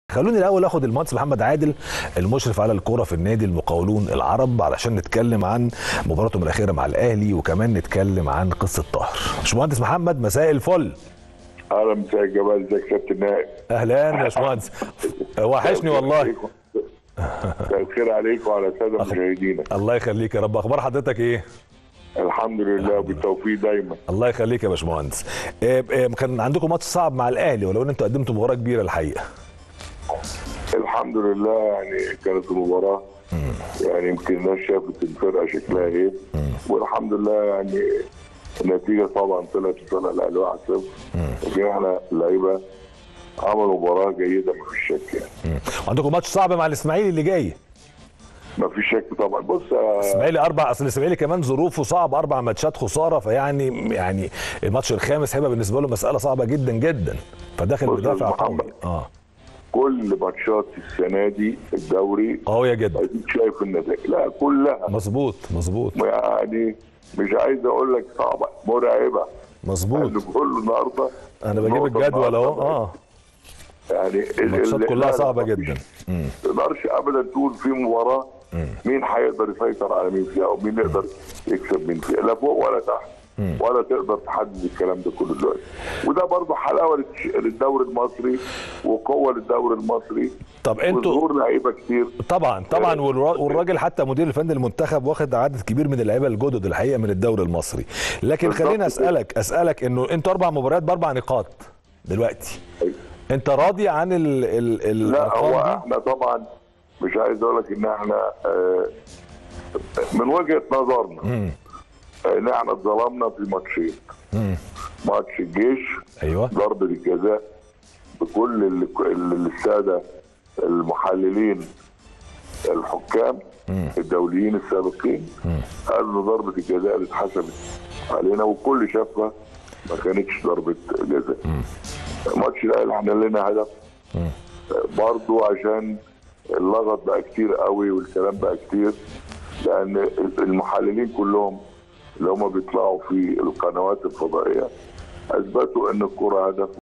خلوني الاول اخد المهندس محمد عادل المشرف على الكوره في النادي المقاولون العرب علشان نتكلم عن مباراتهم الاخيره مع الاهلي وكمان نتكلم عن قصه طاهر باشمهندس محمد مساء الفل اهلا مساء الجمال ازيك يا كابتن نائب اهلا يا باشمهندس وحشني والله مساء الخير عليك وعلى الساده مشاهدينك الله يخليك يا رب اخبار حضرتك ايه الحمد لله وبالتوفيق دايما الله يخليك يا باشمهندس إيه إيه كان عندكم ماتش صعب مع الاهلي ولو ان انتوا قدمتوا مباراه كبيره الحقيقه الحمد لله يعني كانت المباراه يعني يمكن الناس شافت الفرقه شكلها ايه والحمد لله يعني النتيجه طبعا طلعت طلع الاهلي 1-0 لكن احنا اللعيبه عملوا مباراه جيده ما فيش شك يعني وعندكم ماتش صعب مع الاسماعيلي اللي جاي ما فيش شك طبعا بص يا الاسماعيلي اربع اصل الاسماعيلي كمان ظروفه صعب اربع ماتشات خساره فيعني يعني الماتش الخامس هيبقى بالنسبه له مساله صعبه جدا جدا فداخل بص يا بدافع قوي محمد. اه كل ماتشات السنه دي الدوري قويه جدا اديك شايف النتائج لا كلها مظبوط مظبوط يعني مش عايز اقول لك صعبه مرعبه مظبوط اللي كله النهارده انا بجيب نقطة الجدول اهو النهاردة اه يعني ال- الماتشات ال- كلها لا، لا، صعبه مفيش. جدا مم. ما تقدرش ابدا تقول في مباراه مين هيقدر يسيطر على مين فيها او مين يقدر يكسب مين فيها لا فوق ولا تحت ولا تقدر تحدد الكلام ده كله دلوقتي وده برضه حلاوه للش- للدوري المصري وقوه للدوري المصري طب انتوا وظهور لعيبه كتير طبعا طبعا والرا- والراجل حتى مدير الفني المنتخب واخد عدد كبير من اللعيبه الجدد الحقيقه من الدوري المصري لكن بالظبط خليني كده. اسالك اسالك انه انتوا اربع مباريات باربع نقاط دلوقتي انت راضي عن ال ال لا هو الارقام دي احنا طبعا مش عايز اقول لك ان احنا آه، من وجهه نظرنا ان احنا اتظلمنا في ماتشين ماتش الجيش ايوه ضربه الجزاء بكل اللي اللي الساده المحللين الحكام الدوليين السابقين قالوا ان ضربه الجزاء اللي اتحسبت علينا والكل شافها ما كانتش ضربه جزاء الماتش ده احنا لنا هدف برضو عشان اللغط بقى كتير قوي والكلام بقى كتير لان المحللين كلهم اللي هم بيطلعوا في القنوات الفضائيه اثبتوا ان الكره هدف